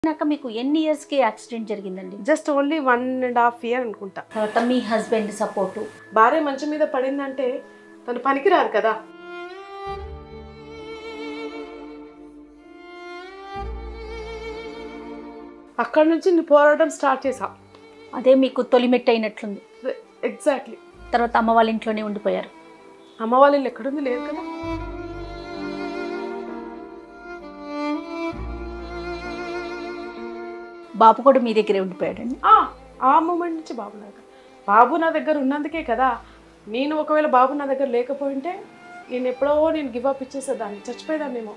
నాక మీకు ఎన్ని ఇయర్స్కి యాక్సిడెంట్ జరిగిందండి just only one and half year అనుకుంటా తర్వాత మీ హస్బెండ్ సపోర్టు భార్య మంచం మీద పడిందంటే తను పనికిరారు కదా అక్కడ నుంచి నేను పోరాటం స్టార్ట్ చేసా అదే మీకు తొలిమెట్టు అయినట్లుంది ఎగ్జాక్ట్లీ తర్వాత అమ్మ వాళ్ళ ఇంట్లోనే ఉండిపోయారు అమ్మ వాళ్ళ ఇల్లు ఎక్కడుంది లేదు కదా బాబు కూడా మీ దగ్గరే ఉండిపోయాడండి ఆ, ఆ మూమెంట్ నుంచి బాబు నా దగ్గర బాబు నా దగ్గర ఉన్నందుకే కదా నేను ఒకవేళ బాబు నా దగ్గర లేకపోయింటే నేను ఎప్పుడో నేను గివ్ అప్ ఇచ్చేసేదాన్ని చచ్చిపోయేదాన్నేమో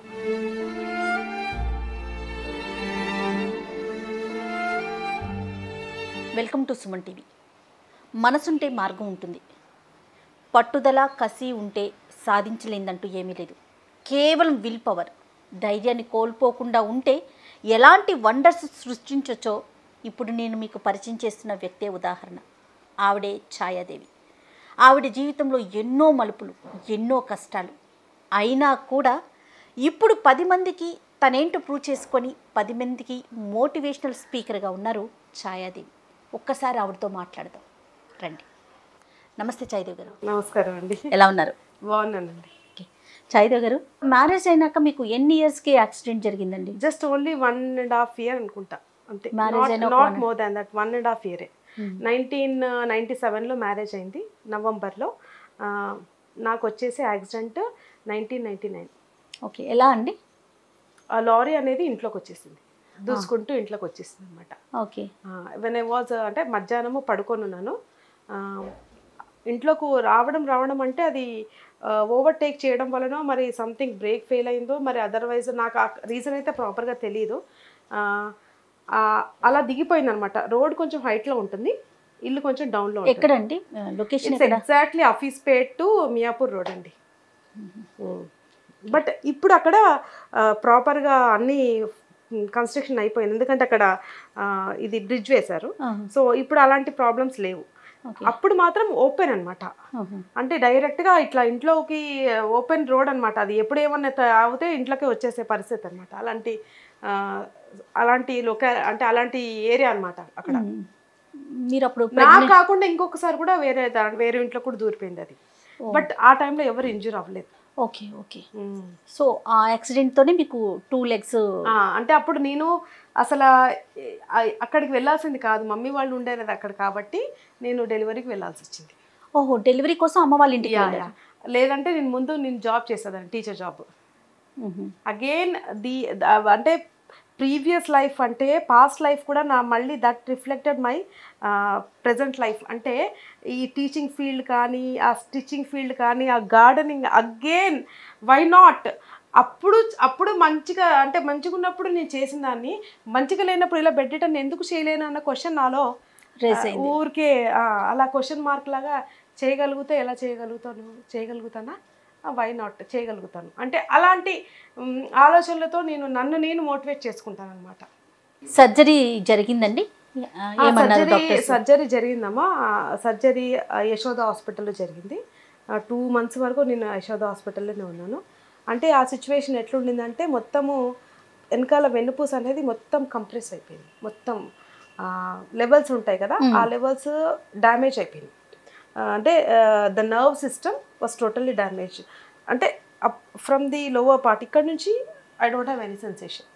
వెల్కమ్ టు సుమన్ టీవీ మనసుంటే మార్గం ఉంటుంది పట్టుదల కసి ఉంటే సాధించలేదంటూ ఏమీ లేదు కేవలం విల్ పవర్ ధైర్యాన్ని కోల్పోకుండా ఉంటే ఎలాంటి వండర్స్ సృష్టించవచ్చో ఇప్పుడు నేను మీకు పరిచయం చేస్తున్న వ్యక్తే ఉదాహరణ ఆవిడే ఛాయాదేవి ఆవిడ జీవితంలో ఎన్నో మలుపులు ఎన్నో కష్టాలు అయినా కూడా ఇప్పుడు పది మందికి తనేంటో ప్రూవ్ చేసుకొని పది మందికి మోటివేషనల్ స్పీకర్గా ఉన్నారు ఛాయాదేవి ఒక్కసారి ఆవిడతో మాట్లాడదాం రండి నమస్తే ఛాయదేవి గారు నమస్కారం అండి ఎలా ఉన్నారు బాగున్నానండి ఓకే ఛాయదేవి గారు మ్యారేజ్ అయినాక మీకు ఎన్ని ఇయర్స్కి యాక్సిడెంట్ జరిగిందండి just only one and half year అనుకుంటా అంతే Marriage అయిన ఒక not one- more than that one and half ఇయరే నైన్టీన్ నైంటీ సెవెన్లో మ్యారేజ్ అయింది నవంబర్లో ఆ, నాకు వచ్చేసి accident nineteen ninety nine okay ఎలా అండి ఆ లారీ అనేది ఇంట్లోకి వచ్చేసింది దూసుకుంటూ ఇంట్లోకి వచ్చేసింది అనమాట ఓకే వెన్ ఐ వాజ్ అంటే మధ్యాహ్నము పడుకొని ఉన్నాను ఆ, ఇంట్లోకి రావడం రావడం అంటే అది ఓవర్టేక్ చేయడం వలన మరి సంథింగ్ బ్రేక్ ఫెయిల్ అయిందో మరి అదర్వైజ్ నాకు ఆ రీజన్ అయితే ప్రాపర్గా తెలియదు ఆ, ఆ, అలా దిగిపోయింది అనమాట రోడ్ కొంచెం హైట్లో ఉంటుంది ఇల్లు కొంచెం డౌన్లో ఉంటుంది ఎక్కడండి లొకేషన్ ఇట్స్ ఎక్కడ ఎగ్జాక్ట్లీ ఆఫీస్పేట్ టు మియాపూర్ రోడ్ అండి బట్ ఇప్పుడు అక్కడ ప్రాపర్గా అన్ని కన్స్ట్రక్షన్ అయిపోయింది ఎందుకంటే అక్కడ ఆ, ఇది బ్రిడ్జ్ వేశారు సో ఇప్పుడు అలాంటి ప్రాబ్లమ్స్ లేవు ఓకే అప్పుడు మాత్రం ఓపెన్ అన్నమాట అంటే డైరెక్ట్గా ఇట్లా ఇంట్లోకి ఓపెన్ రోడ్ అన్నమాట అది ఎప్పుడు ఏమన్నా త- అవుతే ఇంట్లోకి వచ్చేసే పరిస్థితి అనమాట అలాంటి ఆ, అలాంటి లొకా అంటే అలాంటి ఏరియా అన్నమాట అక్కడ మీరు అప్పుడు నా కాకుండా ఇంకొకసారి కూడా వేరే దా- వేరే ఇంట్లో కూడా దూరిపోయింది అది బట్ ఆ టైంలో ఎవరు ఇంజూర్ అవ్వలేదు ఓకే ఓకే సో ఆ యాక్సిడెంట్తోనే మీకు టూ లెగ్స్ ఆ, అంటే అప్పుడు నేను అసలు ఆ- అక్కడికి వెళ్ళాల్సింది కాదు మమ్మీ వాళ్ళు ఉండేది అక్కడ కాబట్టి నేను డెలివరీకి వెళ్ళాల్సి వచ్చింది ఓహో డెలివరీ కోసం అమ్మ వాళ్ళ ఇంటికి యా, వెళ్ళారు యా. లేదంటే నేను ముందు నేను జాబ్ చేసేదాన్ని టీచర్ జాబ్ మ్మ్. అగైన్ ది అంటే ప్రీవియస్ లైఫ్ అంటే పాస్ట్ లైఫ్ కూడా నా మళ్ళీ that reflected my present life అంటే ఈ టీచింగ్ ఫీల్డ్ కానీ ఆ స్టిచ్చింగ్ ఫీల్డ్ కానీ ఆ గార్డెనింగ్ అగైన్ వై నాట్ అప్పుడు అప్పుడు మంచిగా అంటే మంచిగా ఉన్నప్పుడు నేను చేసిన దాన్ని మంచిగా లేనప్పుడు ఇలా పెట్టడం ఎందుకు చేయలేను అన్న క్వశ్చన్ నాలో రేస్ ఆ, ఊరికే ఆ, అలా క్వశ్చన్ మార్క్ లాగా చేయగలిగితే ఎలా చేయగలుగుతాను చేయగలుగుతానా వై నాట్ చేయగలుగుతాను అంటే అలాంటి మ్, ఆలోచనలతో నేను నన్ను నేను మోటివేట్ చేసుకుంటాను అనమాట సర్జరీ జరిగిందండి ఆ, ఏమన్నారు సర్జరీ డాక్టర్ సర్జరీ జరిగిందమ్మా సర్జరీ యశోద హాస్పిటల్లో జరిగింది టూ మంత్స్ వరకు నేను యశోద హాస్పిటల్లోనే ఉన్నాను అంటే ఆ సిచ్యువేషన్ ఎట్లుండిందంటే మొత్తము వెనకాల వెన్నుపూస అనేది మొత్తం కంప్రెస్ అయిపోయింది మొత్తం లెవెల్స్ ఉంటాయి కదా ఆ లెవెల్స్ డ్యామేజ్ అయిపోయింది ఆ, అంటే the nerve system was totally damage అంటే ఫ్రమ్ ది లోవర్ పార్ట్ ఇక్కడ నుంచి I don't have any sensation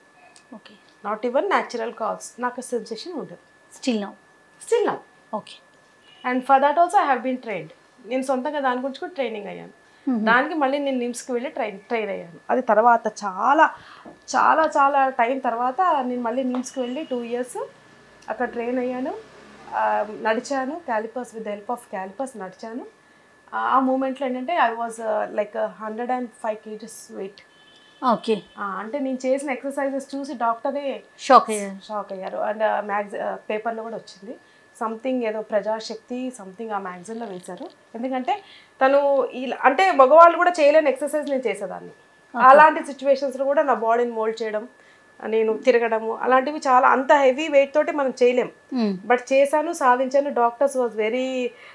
okay not even natural calls నాకు సెన్సేషన్ ఉండదు స్టిల్ నౌ స్టిల్ నా okay and for that also I have been trained నేను సొంతంగా దాని గురించి కూడా ట్రైనింగ్ అయ్యాను దానికి మళ్ళీ నేను నిమ్స్కి వెళ్ళి ట్రైన్ ట్రైన్ అయ్యాను అది తర్వాత చాలా చాలా చాలా టైం తర్వాత నేను మళ్ళీ నిమ్స్కి వెళ్ళి టూ ఇయర్స్ అక్కడ ట్రైన్ అయ్యాను ఆ, నడిచాను calipers with help of calipers నడిచాను ఆ- ఆ మూమెంట్లో ఏంటంటే I was like hundred and five kgs weight okay అంటే నేను చేసిన ఎక్సర్సైజెస్ చూసి డాక్టరే షాక్ అయ్యారు షాక్ అయ్యారు అండ్ మ్యాగ్జి పేపర్లో కూడా వచ్చింది సంథింగ్ ఏదో ప్రజాశక్తి సంథింగ్ ఆ మ్యాగజైన్లో వేశారు ఎందుకంటే తను ఇలా అంటే మగవాళ్ళు కూడా చేయలేని ఎక్సర్సైజ్ నేను చేసేదాన్ని అలాంటి సిచ్యువేషన్స్లో కూడా నా బాడీని మోల్డ్ చేయడం నేను తిరగడము అలాంటివి చాలా అంత హెవీ వెయిట్ తోటి మనం చేయలేం బట్ చేశాను సాధించాను డాక్టర్స్ వాజ్ వెరీ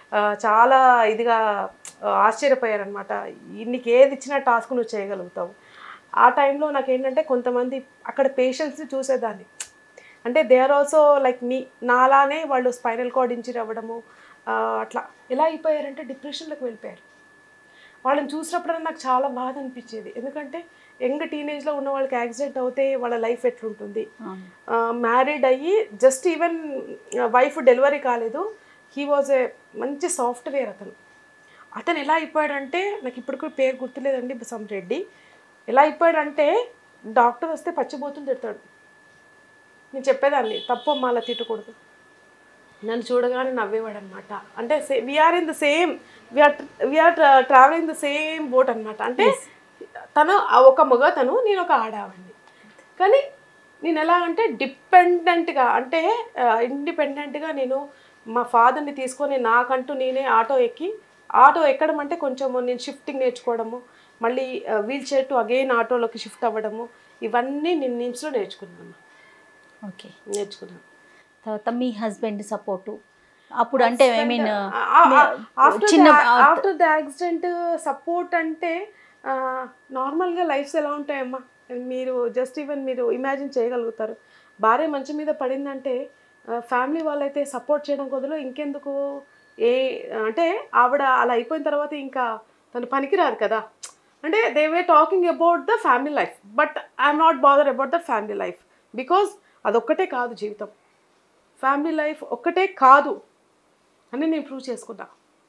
చాలా ఇదిగా ఆశ్చర్యపోయారు అనమాట నీకు ఏది ఇచ్చిన టాస్క్ నువ్వు చేయగలుగుతావు ఆ టైంలో నాకు ఏంటంటే కొంతమంది అక్కడ పేషెంట్స్ని చూసేదాన్ని అంటే they are also like me నాలానే వాళ్ళు స్పైనల్ కార్డ్ ఇంజరీ అవ్వడము ఆ, అట్లా ఎలా అయిపోయారంటే డిప్రెషన్లోకి వెళ్ళిపోయారు వాళ్ళని చూసినప్పుడు నాకు చాలా బాధ అనిపించేది ఎందుకంటే యంగ్ టీనేజ్లో ఉన్న వాళ్ళకి యాక్సిడెంట్ అవుతే వాళ్ళ లైఫ్ ఎట్లుంటుంది అవును. మ్యారీడ్ అయ్యి జస్ట్ ఈవెన్ వైఫ్ డెలివరీ కాలేదు హీ వాజ్ ఏ మంచి సాఫ్ట్వేర్ అతను అతను ఎలా అయిపోయాడంటే నాకు ఇప్పుడు కూడా పేరు గుర్తులేదండి సమ్ రెడ్డి ఎలా అయిపోయాడంటే డాక్టర్ వస్తే పచ్చిపోతుంది తిడతాడు నేను చెప్పేదాన్ని తప్పు అమ్మ అలా తిట్టకూడదు నన్ను చూడగానే నవ్వేవాడు అనమాట అంటే we're in the same we're we're travelling the same boat అనమాట అంటే తను ఆ ఒక మగ తను నేను ఒక ఆడావండి కానీ నేను ఎలా అంటే డిపెండెంట్గా అంటే ఇండిపెండెంట్గా నేను మా ఫాదర్ని తీసుకొని నాకంటూ నేనే ఆటో ఎక్కి ఆటో ఎక్కడం అంటే కొంచెం నేను షిఫ్టింగ్ నేర్చుకోవడము మళ్ళీ వీల్ చైర్ టు అగైన్ ఆటోలోకి షిఫ్ట్ అవ్వడము ఇవన్నీ నేను నిమ్స్లో నేర్చుకున్నాను ఓకే నేర్చుకున్నాను తర్వాత మీ హస్బెండ్ సపోర్టు అప్పుడు అంటే ఐ మీన్ ఆఫ్టర్ చిన్న ఆఫ్టర్ ద యాక్సిడెంట్ సపోర్ట్ అంటే నార్మల్గా లైఫ్స్ ఎలా ఉంటాయమ్మా మీరు జస్ట్ ఈవెన్ మీరు ఇమాజిన్ చేయగలుగుతారు భార్య మంచం మీద పడిందంటే ఫ్యామిలీ వాళ్ళైతే సపోర్ట్ చేయడం కుదరదు ఇంకెందుకు ఏ అంటే ఆవిడ అలా అయిపోయిన తర్వాత ఇంకా తను పనికిరాదు కదా అంటే they way talking about the family life but I'm not bother about the family life because అదొక్కటే కాదు జీవితం ఫ్యామిలీ లైఫ్ ఒక్కటే కాదు అని నేను ప్రూవ్ చేసుకున్నా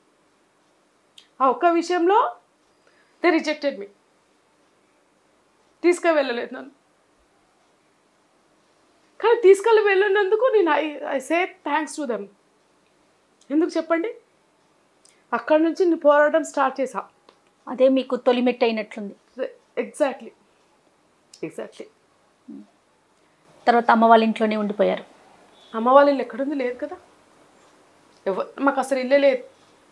ఆ ఒక్క విషయంలో దే రిజెక్టెడ్ మీ తీసుకు వెళ్ళలేదు నన్ను కానీ తీసుకెళ్ళి వెళ్ళినందుకు నేను I I say thanks to them ఎందుకు చెప్పండి అక్కడి నుంచి నేను పోరాటం స్టార్ట్ చేసా అదే మీకు తొలిమెట్టు అయినట్లుంది ఎగ్జాక్ట్లీ ఎగ్జాక్ట్లీ తర్వాత అమ్మ వాళ్ళ ఇంట్లోనే ఉండిపోయారు అమ్మ వాళ్ళ ఇల్లు ఎక్కడుంది లేదు కదా ఎవ మాకు అసలు ఇల్లే లేదు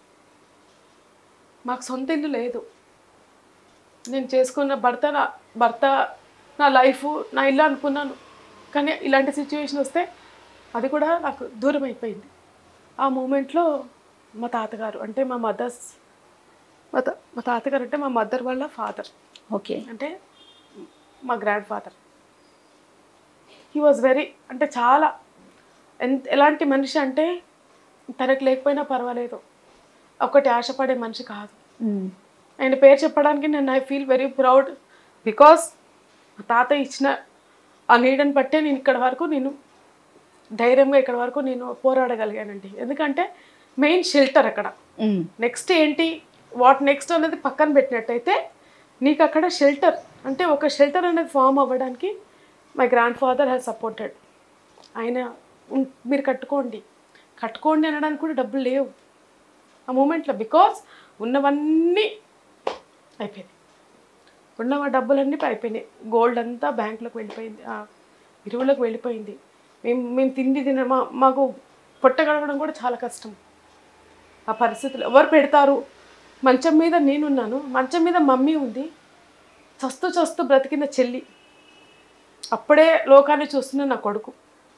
మాకు సొంత ఇల్లు లేదు నేను చేసుకున్న భర్త నా భర్త నా లైఫ్ నా ఇల్లు అనుకున్నాను కానీ ఇలాంటి సిచ్యువేషన్ వస్తే అది కూడా నాకు దూరం అయిపోయింది ఆ మూమెంట్లో మా తాతగారు అంటే మా మదర్స్ మా తా- మా తాతగారు అంటే మా మదర్ వాళ్ళ ఫాదర్ ఓకే అంటే మా grand father he was very అంటే చాలా ఎంత ఎలాంటి మనిషి అంటే తనకు లేకపోయినా పర్వాలేదు ఒకటి ఆశపడే మనిషి కాదు ఉమ్. ఆయన పేరు చెప్పడానికి నేను I feel very proud because మా తాత ఇచ్చిన ఆ నీడని బట్టే నేను ఇక్కడ వరకు నేను ధైర్యంగా ఇక్కడ వరకు నేను పోరాడగలిగానండి ఎందుకంటే మెయిన్ షెల్టర్ అక్కడ ఉమ్. నెక్స్ట్ ఏంటి వాట్ నెక్స్ట్ అనేది పక్కన పెట్టినట్టయితే నీకు అక్కడ షెల్టర్ అంటే ఒక షెల్టర్ అనేది ఫామ్ అవ్వడానికి my grand father has supported ఆయన ఉన్- మీరు కట్టుకోండి కట్టుకోండి అనడానికి కూడా డబ్బులు లేవు ఆ మూమెంట్లో బికాస్ ఉన్నవన్నీ అయిపోయినాయి ఉన్న మా డబ్బులన్నీ అయిపోయినాయి గోల్డ్ అంతా బ్యాంకులోకి వెళ్ళిపోయింది ఆ విలువలోకి వెళ్ళిపోయింది మేము మేము తిండి తిన మా మాకు పొట్ట గడవడం కూడా చాలా కష్టం ఆ పరిస్థితులు ఎవరు పెడతారు మంచం మీద నేనున్నాను మంచం మీద మమ్మీ ఉంది చస్తూ చస్తూ బ్రతికిన చెల్లి అప్పుడే లోకాన్ని చూస్తున్న నా కొడుకు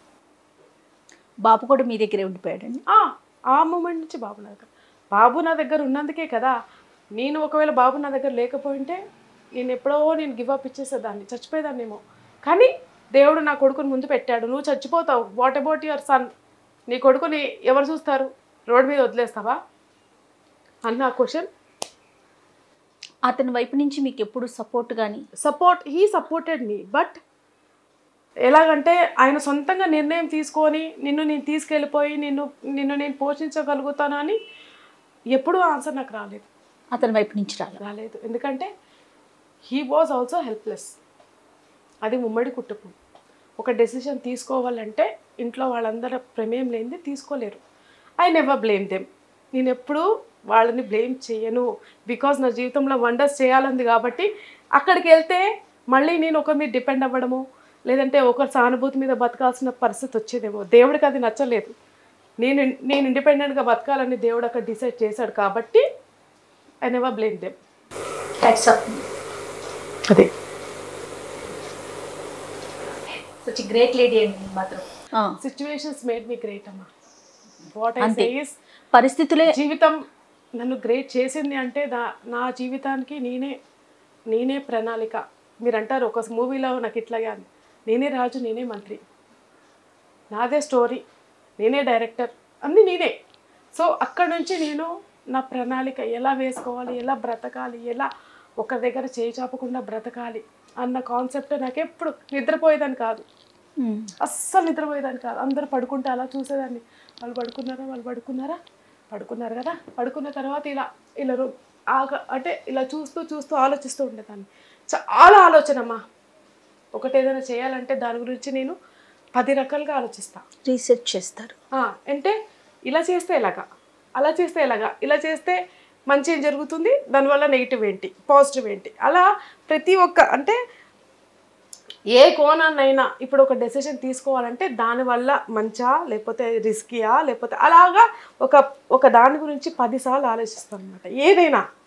బాబు కూడా మీ దగ్గరే ఉండిపోయాడండి ఆ, ఆ మూమెంట్ నుంచి బాబు నా దగ్గర బాబు నా దగ్గర ఉన్నందుకే కదా నేను ఒకవేళ బాబు నా దగ్గర లేకపోయింటే నేను ఎప్పుడో నేను గివ్ అప్ ఇచ్చేసేదాన్ని చచ్చిపోయేదాన్నేమో కానీ దేవుడు నా కొడుకుని ముందు పెట్టాడు నువ్వు చచ్చిపోతావు వాట్ అబౌట్ యువర్ సన్ నీ కొడుకుని ఎవరు చూస్తారు రోడ్ మీద వదిలేస్తావా అన్న క్వశ్చన్ అతని వైపు నుంచి మీకు ఎప్పుడు సపోర్ట్ కానీ support he supported me but ఎలాగంటే ఆయన సొంతంగా నిర్ణయం తీసుకొని నిన్ను నేను తీసుకెళ్ళిపోయి నిన్ను నిన్ను నేను పోషించగలుగుతాను అని ఎప్పుడూ ఆన్సర్ నాకు రాలేదు అతని వైపు నుంచి రాలేదు రాలేదు ఎందుకంటే హీ వాజ్ ఆల్సో హెల్ప్లెస్ అది ఉమ్మడి కుటుంబం ఒక డెసిషన్ తీసుకోవాలంటే ఇంట్లో వాళ్ళందరి ప్రమేయం లేనిది తీసుకోలేరు ఐ నెవర్ బ్లేమ్ దెమ్ నేను ఎప్పుడూ వాళ్ళని బ్లేమ్ చేయను బికాజ్ నా జీవితంలో వండర్స్ చేయాలంది కాబట్టి అక్కడికి వెళ్తే మళ్ళీ నేను ఒకరి మీద డిపెండ్ అవ్వడము లేదంటే ఒకరి సానుభూతి మీద బతకాల్సిన పరిస్థితి వచ్చేదేమో దేవుడికి అది నచ్చలేదు నేను నేను ఇండిపెండెంట్గా బతకాలని దేవుడు అక్కడ డిసైడ్ చేశాడు కాబట్టి ఐ నెవర్ బ్లేమ్ దెమ్ అదే సచ్ గ్రేట్ లేడీ అండి మాత్రం సిచ్యువేషన్స్ మేడ్ మీ గ్రేట్ అమ్మా వాట్ ఐ అంతే. సేస్ పరిస్థితులే జీవితం నన్ను గ్రేట్ చేసింది అంటే దా నా జీవితానికి నేనే నేనే ప్రణాళిక మీరు అంటారు ఒక మూవీలో నాకు ఇట్లాగే అని నేనే రాజు నేనే మంత్రి నాదే స్టోరీ నేనే డైరెక్టర్ అన్నీ నేనే సో అక్కడ నుంచి నేను నా ప్రణాళిక ఎలా వేసుకోవాలి ఎలా బ్రతకాలి ఎలా ఒక దగ్గర చేయి చాపకుండా బ్రతకాలి అన్న కాన్సెప్ట్ నాకు ఎప్పుడు నిద్రపోయేదాన్ని కాదు ఉమ్. అస్సలు నిద్రపోయేదాన్ని కాదు అందరూ పడుకుంటే అలా చూసేదాన్ని వాళ్ళు పడుకున్నారా వాళ్ళు పడుకున్నారా పడుకున్నారు కదా పడుకున్న తర్వాత ఇలా ఇలా రో- ఆగ అంటే ఇలా చూస్తూ చూస్తూ ఆలోచిస్తూ ఉండేదాన్ని చాలా ఆలోచన అమ్మా ఒకటి ఏదైనా చేయాలంటే దాని గురించి నేను పది రకాలుగా ఆలోచిస్తాను రీసెర్చ్ చేస్తారు అంటే ఇలా చేస్తే ఎలాగా అలా చేస్తే ఎలాగా ఇలా చేస్తే మంచి ఏం జరుగుతుంది దానివల్ల నెగిటివ్ ఏంటి పాజిటివ్ ఏంటి అలా ప్రతి ఒక్క అంటే ఏ కోణాన్నైనా ఇప్పుడు ఒక డెసిషన్ తీసుకోవాలంటే దానివల్ల మంచా లేకపోతే రిస్కీయా లేకపోతే అలాగా ఒక ఒక దాని గురించి పదిసార్లు ఆలోచిస్తాను అనమాట ఏదైనా